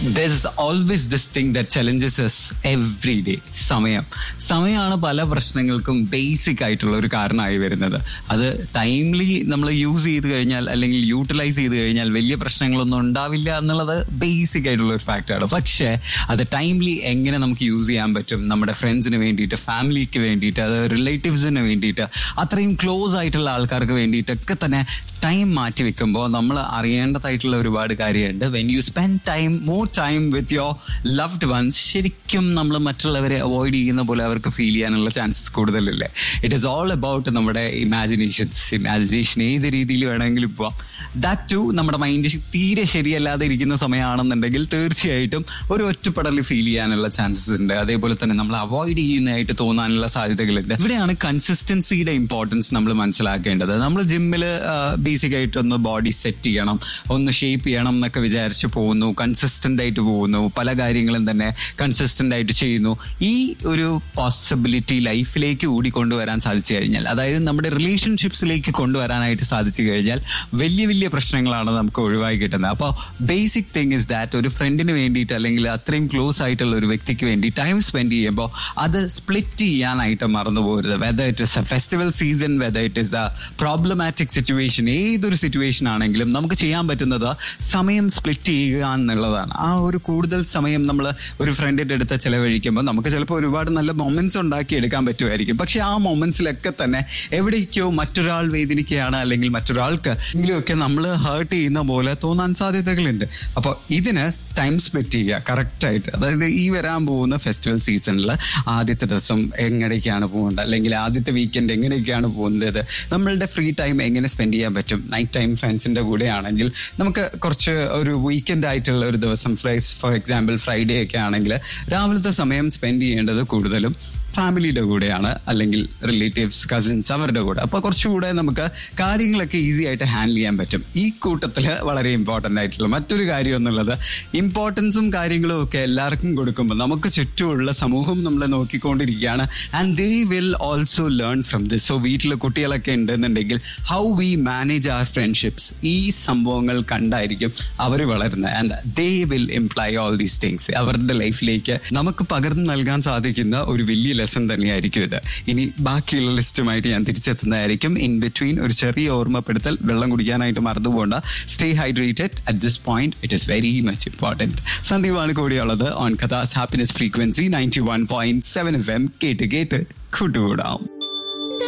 there is always this thing that challenges is every day സമയം സമയമാണ് പല പ്രശ്നങ്ങൾക്കും ബേസിക് ആയിട്ടുള്ള ഒരു കാരണമായി വരുന്നത് അത് ടൈംലി നമ്മൾ യൂസ് ചെയ്ത് കഴിഞ്ഞാൽ അല്ലെങ്കിൽ യൂട്ടിലൈസ് ചെയ്ത് കഴിഞ്ഞാൽ വലിയ പ്രശ്നങ്ങളൊന്നും ഉണ്ടാവില്ല എന്നുള്ളത് ബേസിക് ആയിട്ടുള്ള ഒരു ഫാക്റ്റാണ് പക്ഷേ അത് ടൈംലി എങ്ങനെ നമുക്ക് യൂസ് ചെയ്യാൻ പറ്റും നമ്മുടെ ഫ്രണ്ട്സിന് വേണ്ടിയിട്ട് ഫാമിലിക്ക് വേണ്ടിയിട്ട് അത് റിലേറ്റീവ്സിന് വേണ്ടിയിട്ട് അത്രയും ക്ലോസ് ആയിട്ടുള്ള ആൾക്കാർക്ക് വേണ്ടിയിട്ടൊക്കെ തന്നെ ടൈം മാറ്റി വെക്കുമ്പോൾ നമ്മൾ അറിയേണ്ടതായിട്ടുള്ള ഒരുപാട് കാര്യമുണ്ട് when you spend time more time with your loved ones ശരിക്കും നമ്മൾ മറ്റുള്ളവരെ അവോയ്ഡ് ചെയ്യുന്ന പോലെ അവർക്ക് ഫീൽ ചെയ്യാനുള്ള ചാൻസസ് കൂടുതലല്ലേ ഇറ്റ് ഈസ് ഓൾ അബൌട്ട് നമ്മുടെ ഇമാജിനേഷൻസ് ഇമാജിനേഷൻ ഏത് രീതിയിൽ വേണമെങ്കിലും പോവാം ദാറ്റ് ടു നമ്മുടെ മൈൻഡ് തീരെ ശരിയല്ലാതെ ഇരിക്കുന്ന സമയമാണെന്നുണ്ടെങ്കിൽ തീർച്ചയായിട്ടും ഒരു ഒറ്റപ്പെടൽ ഫീൽ ചെയ്യാനുള്ള ചാൻസസ് ഉണ്ട് അതേപോലെ തന്നെ നമ്മൾ അവോയ്ഡ് ചെയ്യുന്നതായിട്ട് തോന്നാനുള്ള സാധ്യതകളുണ്ട് ഇവിടെയാണ് കൺസിസ്റ്റൻസിയുടെ ഇമ്പോർട്ടൻസ് നമ്മൾ മനസ്സിലാക്കേണ്ടത് നമ്മൾ ജിമ്മിൽ ബേസിക് ആയിട്ട് ഒന്ന് ബോഡി സെറ്റ് ചെയ്യണം ഒന്ന് ഷേപ്പ് ചെയ്യണം എന്നൊക്കെ വിചാരിച്ച് പോകുന്നു കൺസിസ്റ്റന്റ് ആയിട്ട് പോകുന്നു പല കാര്യങ്ങളും തന്നെ കൺസിസ്റ്റന്റ് ആയിട്ട് ചെയ്യുന്നു ഈ ഒരു പോസിബിലിറ്റി ലൈഫിലേക്ക് കൂടി കൊണ്ടുവരാൻ സാധിച്ചു കഴിഞ്ഞാൽ അതായത് നമ്മുടെ റിലേഷൻഷിപ്സിലേക്ക് കൊണ്ടുവരാനായിട്ട് സാധിച്ചു കഴിഞ്ഞാൽ വലിയ വലിയ പ്രശ്നങ്ങളാണ് നമുക്ക് ഒഴിവായി കിട്ടുന്നത് അപ്പോൾ ബേസിക് തിങ് ഇസ് ദാറ്റ് ഒരു ഫ്രണ്ടിന് വേണ്ടിയിട്ട് അല്ലെങ്കിൽ അത്രയും ക്ലോസ് ആയിട്ടുള്ള ഒരു വ്യക്തിക്ക് വേണ്ടി ടൈം സ്പെൻഡ് ചെയ്യുമ്പോൾ അത് സ്പ്ലിറ്റ് ചെയ്യാനായിട്ട് മറന്നു പോകരുത് whether it is a festival season whether it is a problematic situation ഏതൊരു സിറ്റുവേഷൻ ആണെങ്കിലും നമുക്ക് ചെയ്യാൻ പറ്റുന്നത് സമയം സ്പ്ലിറ്റ് ചെയ്യുക എന്നുള്ളതാണ് ആ ഒരു കൂടുതൽ സമയം നമ്മൾ ഒരു ഫ്രണ്ടിൻ്റെ അടുത്ത് ചിലവഴിക്കുമ്പോൾ നമുക്ക് ചിലപ്പോൾ ഒരുപാട് നല്ല മൊമെന്റ്സ് ഉണ്ടാക്കി എടുക്കാൻ പറ്റുമായിരിക്കും പക്ഷെ ആ മൊമെന്റ്സിലൊക്കെ തന്നെ എവിടേക്കോ മറ്റൊരാൾ വേദനിക്കുകയാണ് അല്ലെങ്കിൽ മറ്റൊരാൾക്ക് എങ്കിലുമൊക്കെ നമ്മൾ ഹേർട്ട് ചെയ്യുന്ന പോലെ തോന്നാൻ സാധ്യതകളുണ്ട് അപ്പോൾ ഇതിന് ടൈം സ്പെൻഡ് ചെയ്യുക കറക്റ്റായിട്ട് അതായത് ഈ വരാൻ പോകുന്ന ഫെസ്റ്റിവൽ സീസണിൽ ആദ്യത്തെ ദിവസം എങ്ങനെയൊക്കെയാണ് പോകേണ്ടത് അല്ലെങ്കിൽ ആദ്യത്തെ വീക്കെൻഡ് എങ്ങനെയൊക്കെയാണ് പോകുന്നത് നമ്മളുടെ ഫ്രീ ടൈം എങ്ങനെ സ്പെൻഡ് ചെയ്യാൻ പറ്റും നൈറ്റ് ടൈം ഫ്രണ്ട്സിൻ്റെ കൂടെ ആണെങ്കിൽ നമുക്ക് കുറച്ച് ഒരു വീക്കെൻഡ് ആയിട്ടുള്ള ഒരു ദിവസം ഫ്രൈസ് ഫോർ എക്സാമ്പിൾ ഫ്രൈഡേ ഒക്കെ ആണെങ്കിൽ രാവിലത്തെ സമയം സ്പെൻഡ് ചെയ്യേണ്ടത് കൂടുതലും ഫാമിലിയുടെ കൂടെയാണ് അല്ലെങ്കിൽ റിലേറ്റീവ്സ് കസിൻസ് അവരുടെ കൂടെ അപ്പോൾ കുറച്ചുകൂടെ നമുക്ക് കാര്യങ്ങളൊക്കെ ഈസി ആയിട്ട് ഹാൻഡിൽ ചെയ്യാൻ പറ്റും ഈ കൂട്ടത്തിൽ വളരെ ഇമ്പോർട്ടൻ്റ് ആയിട്ടുള്ള മറ്റൊരു കാര്യം എന്നുള്ളത് ഇമ്പോർട്ടൻസും കാര്യങ്ങളും ഒക്കെ എല്ലാവർക്കും കൊടുക്കുമ്പോൾ നമുക്ക് ചുറ്റുമുള്ള സമൂഹം നമ്മളെ നോക്കിക്കൊണ്ടിരിക്കുകയാണ് and they will also learn from this so വീട്ടിൽ കുട്ടികളൊക്കെ ഉണ്ടെന്നുണ്ടെങ്കിൽ how we manage our friendships ഈ സംഭവങ്ങൾ കണ്ടായിരിക്കും അവർ വളരുന്നത് and they will imply all these things അവരുടെ ലൈഫിലേക്ക് നമുക്ക് പകർന്നു നൽകാൻ സാധിക്കുന്ന ഒരു വലിയ ലെസൺ തന്നെയായിരിക്കും ഇത് ഇനി ബാക്കിയുള്ള ലിസ്റ്റുമായിട്ട് ഞാൻ തിരിച്ചെത്തുന്നതായിരിക്കും ഇൻ ബിറ്റ്വീൻ ഒരു ചെറിയ ഓർമ്മപ്പെടുത്തൽ വെള്ളം കുടിക്കാനായിട്ട് മറന്നു പോകണ്ട stay hydrated at this point it is very much important സന്ദീപാണ് കൂടിയുള്ളത് on Qatar's happiness frequency ninety one point seven F M കേട്ട് കേട്ട് കൂട്ടുകൂടാം